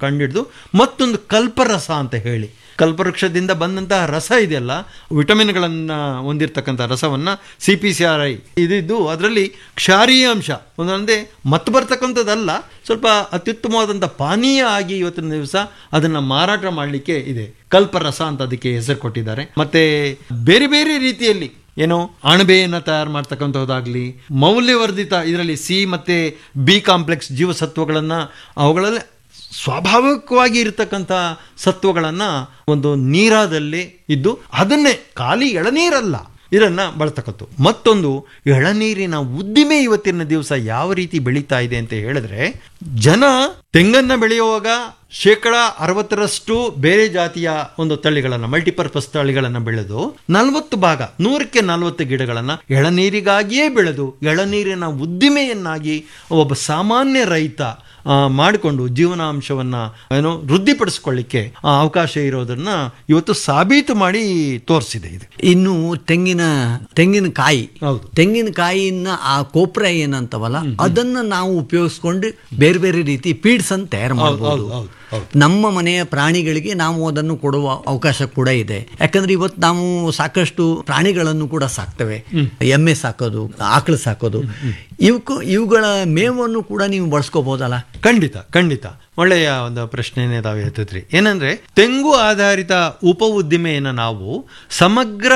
ಕಂಡಿಡ್ದು ಮತ್ತೊಂದು ಕಲ್ಪರಸ ಅಂತ ಹೇಳಿ ಕಲ್ಪವೃಕ್ಷದಿಂದ ಬಂದಂತಹ ರಸ ಇದೆಯಲ್ಲ ವಿಟಮಿನ್ಗಳನ್ನು ಹೊಂದಿರತಕ್ಕಂಥ ರಸವನ್ನು C P C R I ಇದಿದ್ದು ಅದರಲ್ಲಿ ಕ್ಷಾರೀಯ ಅಂಶ ಒಂದೊಂದೇ ಮತ್ತೆ ಬರ್ತಕ್ಕಂಥದ್ದಲ್ಲ ಸ್ವಲ್ಪ ಅತ್ಯುತ್ತಮವಾದಂಥ ಪಾನೀಯ ಆಗಿ ಇವತ್ತಿನ ದಿವಸ ಅದನ್ನು ಮಾರಾಟ ಮಾಡಲಿಕ್ಕೆ ಇದೆ ಕಲ್ಪರಸ ಅಂತ ಅದಕ್ಕೆ ಹೆಸರು ಕೊಟ್ಟಿದ್ದಾರೆ ಮತ್ತೆ ಬೇರೆ ಬೇರೆ ರೀತಿಯಲ್ಲಿ ಏನು ಅಣಬೆಯನ್ನು ತಯಾರು ಮಾಡ್ತಕ್ಕಂಥದ್ದಾಗಲಿ ಮೌಲ್ಯವರ್ಧಿತ ಇದರಲ್ಲಿ ಸಿ ಮತ್ತೆ ಬಿ ಕಾಂಪ್ಲೆಕ್ಸ್ ಜೀವಸತ್ವಗಳನ್ನು ಅವುಗಳಲ್ಲಿ ಸ್ವಾಭಾವಿಕವಾಗಿ ಇರತಕ್ಕಂಥ ಸತ್ವಗಳನ್ನು ಒಂದು ನೀರಾದಲ್ಲಿ ಇದ್ದು ಅದನ್ನೇ ಖಾಲಿ ಎಳನೀರಲ್ಲ ಇದನ್ನ ಬಳತಕ್ಕದ್ದು ಮತ್ತೊಂದು ಎಳನೀರಿನ ಉದ್ದಿಮೆ ಇವತ್ತಿನ ದಿವಸ ಯಾವ ರೀತಿ ಬೆಳೀತಾ ಇದೆ ಅಂತ ಹೇಳಿದ್ರೆ ಜನ ತೆಂಗನ್ನ ಬೆಳೆಯುವಾಗ ಶೇಕಡ ಅರವತ್ತರಷ್ಟು ಬೇರೆ ಜಾತಿಯ ಒಂದು ತಳಿಗಳನ್ನು ಮಲ್ಟಿಪರ್ಪಸ್ ತಳಿಗಳನ್ನು ಬೆಳೆದು ನಲವತ್ತು ಭಾಗ ನೂರಕ್ಕೆ ನಲವತ್ತು ಗಿಡಗಳನ್ನು ಎಳನೀರಿಗಾಗಿಯೇ ಬೆಳೆದು ಎಳನೀರಿನ ಉದ್ದಿಮೆಯನ್ನಾಗಿ ಒಬ್ಬ ಸಾಮಾನ್ಯ ರೈತ ಆ, ಮಾಡಿಕೊಂಡು ಜೀವನಾಂಶವನ್ನ ಏನು ವೃದ್ಧಿಪಡಿಸ್ಕೊಳ್ಳಿಕ್ಕೆ ಆ, ಅವಕಾಶ ಇರೋದನ್ನ ಇವತ್ತು ಸಾಬೀತು ಮಾಡಿ ತೋರಿಸಿದೆ ಇದು ಇನ್ನು ತೆಂಗಿನ ತೆಂಗಿನಕಾಯಿ ಹೌದು. ತೆಂಗಿನಕಾಯಿನ ಆ ಕೋಪ್ರ ಏನಂತವಲ್ಲ ಅದನ್ನ ನಾವು ಉಪಯೋಗಿಸ್ಕೊಂಡು ಬೇರೆ ಬೇರೆ ರೀತಿ ಪೀಡ್ಸ್ ಅಂತ ತಯಾರು ಮಾಡಬಹುದು ಹೌದು, ಹೌದು. ನಮ್ಮ ಮನೆಯ ಪ್ರಾಣಿಗಳಿಗೆ ನಾವು ಅದನ್ನು ಕೊಡುವ ಅವಕಾಶ ಕೂಡ ಇದೆ ಯಾಕಂದ್ರೆ ಇವತ್ತು ನಾವು ಸಾಕಷ್ಟು ಪ್ರಾಣಿಗಳನ್ನು ಕೂಡ ಸಾಕ್ತೇವೆ ಎಮ್ಮೆ ಸಾಕೋದು ಆಕಳು ಸಾಕೋದು ಇವಕ್ಕೂ ಇವುಗಳ ಮೇವನ್ನು ಕೂಡ ನೀವು ಬಳಸ್ಕೋಬಹುದಲ್ಲ ಖಂಡಿತ ಖಂಡಿತ ಒಳ್ಳೆಯ ಒಂದು ಪ್ರಶ್ನೆನೇ ತಾವು ಎತ್ತಿದ್ರಿ ಏನಂದ್ರೆ ತೆಂಗು ಆಧಾರಿತ ಉಪ ಉದ್ದಿಮೆಯನ್ನು ನಾವು ಸಮಗ್ರ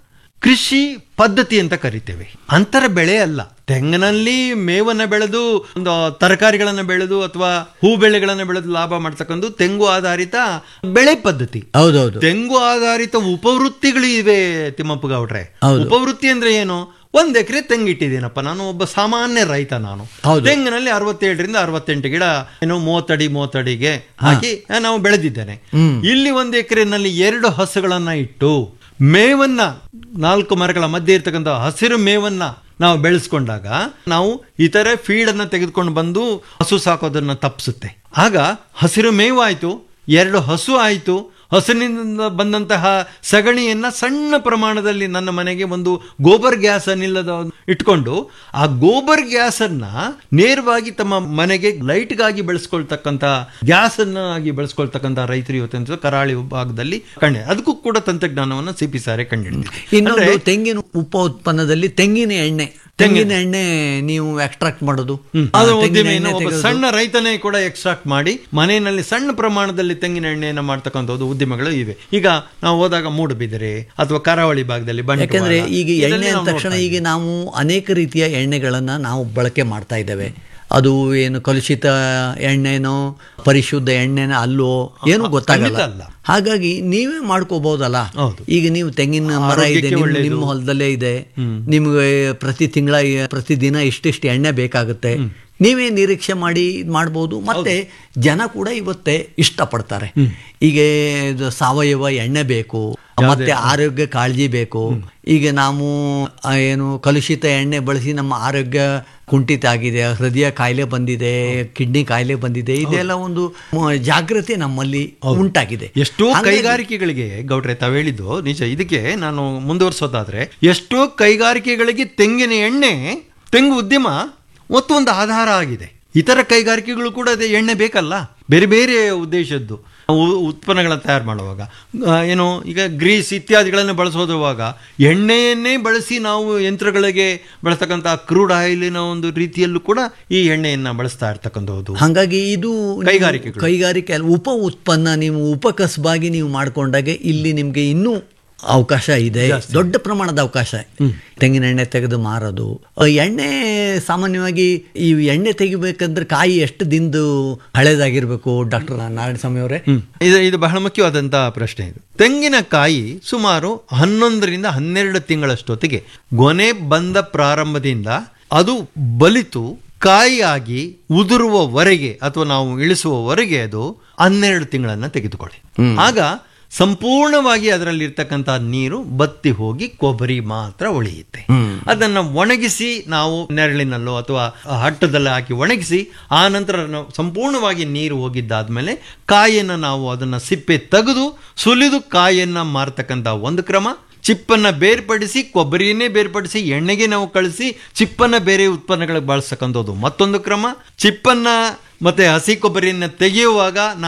ಕೃಷಿ ಪದ್ಧತಿ ಅಂತ ಕರಿತೇವೆ ಅಂತರ ಬೆಳೆ ಅಲ್ಲ ತೆಂಗಿನಲ್ಲಿ ಮೇವನ್ನ ಬೆಳೆದು ಒಂದು ತರಕಾರಿಗಳನ್ನು ಬೆಳೆದು ಅಥವಾ ಹೂ ಬೆಳೆಗಳನ್ನು ಬೆಳೆದು ಲಾಭ ಮಾಡ್ತಕ್ಕಂಥ ತೆಂಗು ಆಧಾರಿತ ಬೆಳೆ ಪದ್ಧತಿ ಹೌದೌದು ತೆಂಗು ಆಧಾರಿತ ಉಪವೃತ್ತಿಗಳು ಇವೆ ತಿಮ್ಮಪ್ಪ ಗೌಡ್ರೆ ಹೌದು. ಉಪವೃತ್ತಿ ಅಂದ್ರೆ ಏನು ಒಂದ್ ಎಕರೆ ತೆಂಗಿಟ್ಟಿದ್ದೀನಪ್ಪ ನಾನು ಒಬ್ಬ ಸಾಮಾನ್ಯ ರೈತ ನಾನು ಹೌದು. ತೆಂಗಿನಲ್ಲಿ ಅರವತ್ತೇಳರಿಂದ ಅರವತ್ತೆಂಟು ಗಿಡ ಏನು ಮೂವತ್ತಡಿ ಮೂವತ್ತಡಿಗೆ ಹಾಕಿ ನಾವು ಬೆಳೆದಿದ್ದೇನೆ ಇಲ್ಲಿ ಒಂದು ಎಕರೆನಲ್ಲಿ ಎರಡು ಹಸುಗಳನ್ನ ಇಟ್ಟು ಮೇವನ್ನ ನಾಲ್ಕು ಮರಗಳ ಮಧ್ಯೆ ಇರ್ತಕ್ಕಂಥ ಹಸಿರು ಮೇವನ್ನ ನಾವು ಬೆಳೆಸ್ಕೊಂಡಾಗ ನಾವು ಇತರೆ ಫೀಡನ್ನು ತೆಗೆದುಕೊಂಡು ಬಂದು ಹಸು ಸಾಕೋದನ್ನ ತಪ್ಪಿಸುತ್ತೆ ಆಗ ಹಸಿರು ಮೇವು ಆಯ್ತು ಎರಡು ಹಸು ಆಯ್ತು ಹಸುವಿನಿಂದ ಬಂದಂತಹ ಸಗಣಿಯನ್ನ ಸಣ್ಣ ಪ್ರಮಾಣದಲ್ಲಿ ನನ್ನ ಮನೆಗೆ ಒಂದು ಗೋಬರ್ ಗ್ಯಾಸ್ ಅನ್ನಿಲ್ಲದ ಒಂದು ಇಟ್ಕೊಂಡು ಆ ಗೋಬರ್ ಗ್ಯಾಸ್ ಅನ್ನ ನೇರವಾಗಿ ತಮ್ಮ ಮನೆಗೆ ಲೈಟ್ಗಾಗಿ ಬೆಳೆಸ್ಕೊಳ್ತಕ್ಕಂಥ ಗ್ಯಾಸ್ ಆಗಿ ಬೆಳೆಸ್ಕೊಳ್ತಕ್ಕಂಥ ರೈತರು ಇವತ್ತಿನ ಕರಾಳಿ ಭಾಗದಲ್ಲಿ ಕಂಡು ಅದಕ್ಕೂ ಕೂಡ ತಂತ್ರಜ್ಞಾನವನ್ನು ಸಿ ಪಿ ಸಾರೆ ಕಂಡಿಡಿದೆ ಇನ್ನೊಂದು ತೆಂಗಿನ ಉಪ ಉತ್ಪನ್ನದಲ್ಲಿ ತೆಂಗಿನ ಎಣ್ಣೆ ತೆಂಗಿನ ಎಣ್ಣೆ ನೀವು ಎಕ್ಸ್ಟ್ರಾಕ್ಟ್ ಮಾಡೋದು ಆ ಅದು ತೆಂಗಿನ ಉದ್ದಿಮೆಯನ್ನು ಎಣ್ಣೆ ಒಬ್ಬ ತೆಗೆದು- ಸಣ್ಣ ರೈತನೇ ಕೂಡ ಎಕ್ಸ್ಟ್ರಾಕ್ಟ್ ಮಾಡಿ ಮನೆಯಲ್ಲಿ ಸಣ್ಣ ಪ್ರಮಾಣದಲ್ಲಿ ತೆಂಗಿನ ಎಣ್ಣೆಯನ್ನು ಮಾಡ್ತಕ್ಕಂಥದ್ದು ಉದ್ಯಮಗಳು ಇವೆ ಈಗ ನಾವು ಹೋದಾಗ ಮೂಡುಬಿದಿರೆ ಅಥವಾ ಕರಾವಳಿ ಭಾಗದಲ್ಲಿ ಬಂಟ್ವಾಳ, ಯಾಕಂದ್ರೆ ಈಗ ಇದರಲ್ಲಿ ಎಣ್ಣೆ ಅಂದ ನಾವು ತಕ್ಷಣ ನೋಡ್ತಾ ಈಗ ನಾವು ಅನೇಕ ರೀತಿಯ ಎಣ್ಣೆಗಳನ್ನ ನಾವು ಬಳಕೆ ಮಾಡ್ತಾ ಇದ್ದೇವೆ ಅದು ಏನು ಕಲುಷಿತ ಎಣ್ಣೆನೋ ಪರಿಶುದ್ಧ ಎಣ್ಣೆನೋ ಅಲ್ಲೋ ಏನು ಗೊತ್ತಾಗಲ್ಲ ಖಂಡಿತ ಅಲ್ಲ. ಹಾಗಾಗಿ ನೀವೇ ಮಾಡ್ಕೋಬಹುದಲ್ಲ ಹೌದು. ಈಗ ನೀವು ತೆಂಗಿನ ಮರ ಇದೆ ಆರೋಗ್ಯಕ್ಕೆ ನಿಮ್- ಒಳ್ಳೆಯದು. ನಿಮ್ಮ ಹೊಲದಲ್ಲೇ ಇದೆ ನಿಮ್ಗೆ ಪ್ರತಿ ತಿಂಗಳ ಪ್ರತಿದಿನ ಇಷ್ಟಿಷ್ಟು ಎಣ್ಣೆ ಬೇಕಾಗುತ್ತೆ ನೀವೇ ನಿರೀಕ್ಷೆ ಮಾಡಿ ಇದ್ ಮಾಡ್ಬೋದು ಮತ್ತೆ ಜನ ಕೂಡ ಇವತ್ತೇ ಇಷ್ಟಪಡ್ತಾರೆ ಈಗ ಇದು ಸಾವಯವ ಎಣ್ಣೆ ಬೇಕು ಮತ್ತೆ ಆರೋಗ್ಯ ಕಾಳಜಿ ಬೇಕು ಈಗ ನಾವು ಆ, ಏನು ಕಲುಷಿತ ಎಣ್ಣೆ ಬಳಸಿ ನಮ್ಮ ಆರೋಗ್ಯ ಕುಂಠಿತ ಆಗಿದೆ ಹೃದಯ ಕಾಯಿಲೆ ಬಂದಿದೆ ಕಿಡ್ನಿ ಕಾಯಿಲೆ ಬಂದಿದೆ ಇದೆಲ್ಲ ಒಂದು ಮ- ಜಾಗೃತಿ ನಮ್ಮಲ್ಲಿ ಉಂಟಾಗಿದೆ ಎಷ್ಟೋ ಹಾಗಾಗಿ- ಕೈಗಾರಿಕೆಗಳಿಗೆ ಗೌಡ್ರೆ ತಾವು ಹೇಳಿದ್ದು ನಿಜ ಇದಕ್ಕೆ ನಾನು ಮುಂದುವರಿಸೋದಾದ್ರೆ ಎಷ್ಟೋ ಕೈಗಾರಿಕೆಗಳಿಗೆ ತೆಂಗಿನ ಎಣ್ಣೆ ತೆಂಗು ಉದ್ಯಮ ಮತ್ತು ಒಂದು ಆಧಾರ ಆಗಿದೆ ಇತರ ಕೈಗಾರಿಕೆಗಳು ಕೂಡ ಅದೇ ಎಣ್ಣೆ ಬೇಕಲ್ಲ ಬೇರೆ ಬೇರೆ ಉದ್ದೇಶದ್ದು ಉ- ಉತ್ಪನ್ನಗಳನ್ನು ತಯಾರು ಮಾಡುವಾಗ ಆ, ಏನು ಈಗ ಗ್ರೀಸ್ ಇತ್ಯಾದಿಗಳನ್ನು ಬಳಸೋದುವಾಗ ಎಣ್ಣೆಯನ್ನೇ ಬಳಸಿ ನಾವು ಯಂತ್ರಗಳಿಗೆ ಬಳಸ್ತಕ್ಕಂಥ ಕ್ರೂಡ್ ಆಯಿಲಿನ ಒಂದು ರೀತಿಯಲ್ಲೂ ಕೂಡ ಈ ಎಣ್ಣೆಯನ್ನ ಬಳಸ್ತಾ ಇರ್ತಕ್ಕಂಥದ್ದು ಹಾಗಾಗಿ ಇದು ನೀವು ಕೈಗಾರಿಕೆಗಳು. ಕೈಗಾರಿಕೆ ಅಲ್ಲ ಉಪ ಉತ್ಪನ್ನ ನೀವು ಉಪಕಸಬಾಗಿ ನೀವು ಮಾಡ್ಕೊಂಡಾಗೆ ಇಲ್ಲಿ ನಿಮಗೆ ಇನ್ನೂ ಅವಕಾಶ ಇದೆ ದೊಡ್ಡ ಪ್ರಮಾಣದ ಅವಕಾಶ ತೆಂಗಿನ ಎಣ್ಣೆ ತೆಗೆದು ಮಾರೋದು ಆ, ಎಣ್ಣೆ ಸಾಮಾನ್ಯವಾಗಿ ಈ ಎಣ್ಣೆ ತೆಗಿಬೇಕಂದ್ರೆ ಕಾಯಿ ಎಷ್ಟು ದಿನದು ಹಳೇದಾಗಿರ್ಬೇಕು ಡಾಕ್ಟರ್ ನಾರಾಯಣ ಸ್ವಾಮಿ ಅವರೇ ಇದು ಇದು ಬಹಳ ಮುಖ್ಯವಾದಂಥ ಪ್ರಶ್ನೆ ಇದು ತೆಂಗಿನಕಾಯಿ ಸುಮಾರು ಹನ್ನೊಂದರಿಂದ ಹನ್ನೆರಡು ತಿಂಗಳಷ್ಟೊತ್ತಿಗೆ ಗೊನೆ ಬಂದ ಪ್ರಾರಂಭದಿಂದ ಅದು ಬಲಿತು ಕಾಯಿಯಾಗಿ ಉದುರುವವರೆಗೆ ಅಥವಾ ನಾವು ಇಳಿಸುವವರೆಗೆ ಅದು ಹನ್ನೆರಡು ತಿಂಗಳನ್ನ ತೆಗೆದುಕೊಳ್ಳಿ ಆಗ ಸಂಪೂರ್ಣವಾಗಿ ಅದರಲ್ಲಿ ಇರ್ತಕ್ಕಂಥ ನೀರು ಬತ್ತಿ ಹೋಗಿ ಕೊಬ್ಬರಿ ಮಾತ್ರ ಉಳಿಯುತ್ತೆ ಅದನ್ನ ಒಣಗಿಸಿ ನಾವು ನೆರಳಿನಲ್ಲೋ ಅಥವಾ ಹಟ್ಟದಲ್ಲಿ ಹಾಕಿ ಒಣಗಿಸಿ ಆ ನಂತರ ನಾವು ಸಂಪೂರ್ಣವಾಗಿ ನೀರು ಹೋಗಿದ್ದಾದ್ಮೇಲೆ ಕಾಯಿಯನ್ನು ನಾವು ಅದನ್ನ ಸಿಪ್ಪೆ ತೆಗೆದು ಸುಲಿದು ಕಾಯಿಯನ್ನ ಮಾರ್ತಕ್ಕಂಥ ಒಂದು ಕ್ರಮ ಚಿಪ್ಪನ್ನ ಬೇರ್ಪಡಿಸಿ ಕೊಬ್ಬರಿಯನ್ನೇ ಬೇರ್ಪಡಿಸಿ ಎಣ್ಣೆಗೆ ನಾವು ಕಳಿಸಿ ಚಿಪ್ಪನ್ನ ಬೇರೆ ಉತ್ಪನ್ನಗಳಿಗೆ ಬಳಸ್ತಕ್ಕಂಥದ್ದು ಮತ್ತೊಂದು ಕ್ರಮ ಚಿಪ್ಪನ್ನ ಮತ್ತೆ ಹಸಿ ಕೊಬ್ಬರಿಯನ್ನ ತೆಗೆಯುವಾಗ